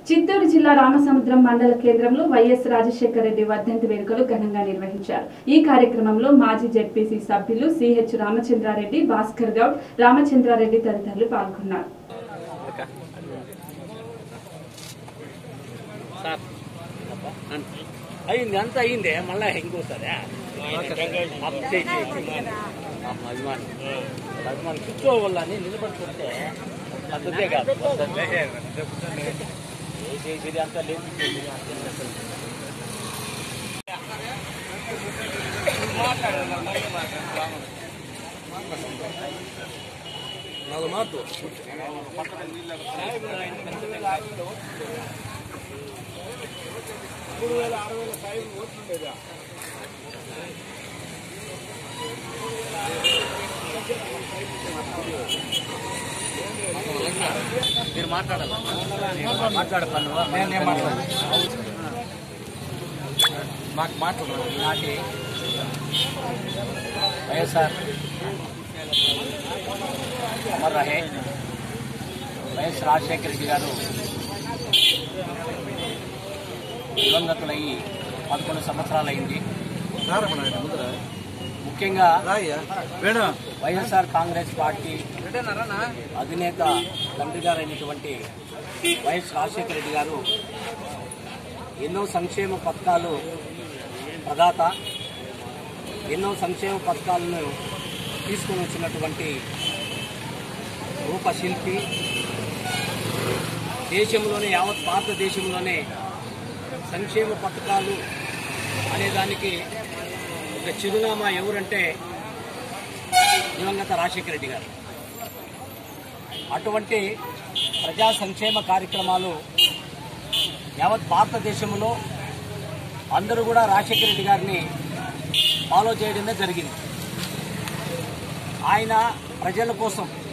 చిత్తూరు జిల్లా రామసముద్రం మండల కేంద్రంలో వైఎస్ రాజశేఖర రెడ్డి వర్ధంతి వేడుకలు ఘనంగా నిర్వహించారు ఈ కార్యక్రమంలో మాజీ జెడ్పీసీ సభ్యులు సిహెచ్ రామచంద్రారెడ్డి భాస్కర్ గౌడ్ రామచంద్రారెడ్డి తదితరులు పాల్గొన్నారు సార్ అయింది అంత అయిందే మళ్ళా ఇంకోసారి అభిమాని అభిమాని కూర్చోవాలని నిలబడుతుంటే పద్ధతే కాదు ఏ చేసేది అంతా లేదు నాలుగు మాటలు మీరు మాట్లాడాలి మాట్లాడతాను నేనే మాట్లాడాలి మాకు మాట్లాడాలి నాటి వైఎస్ఆర్ అమర్ రహే వైఎస్ రాజశేఖర రెడ్డి గారు దివంగతులయ్యి పదకొండు సంవత్సరాలు అయింది ముఖ్యంగా వైఎస్ఆర్ కాంగ్రెస్ పార్టీ అధినేత తండ్రి గారైనటువంటి వైఎస్ రాజశేఖర రెడ్డి గారు ఎన్నో సంక్షేమ పథకాలు ప్రదాత ఎన్నో సంక్షేమ పథకాలను తీసుకొని వచ్చినటువంటి రూపశిల్పి దేశంలోనే యావత్ భారతదేశంలోనే సంక్షేమ పథకాలు అనే దానికి ఒక చిరునామా ఎవరంటే దివంగత రాజశేఖర రెడ్డి గారు అటువంటి ప్రజా సంక్షేమ కార్యక్రమాలు యావత్ భారతదేశంలో అందరూ కూడా రాజశేఖర రెడ్డి గారిని ఫాలో చేయడమే జరిగింది ఆయన ప్రజల కోసం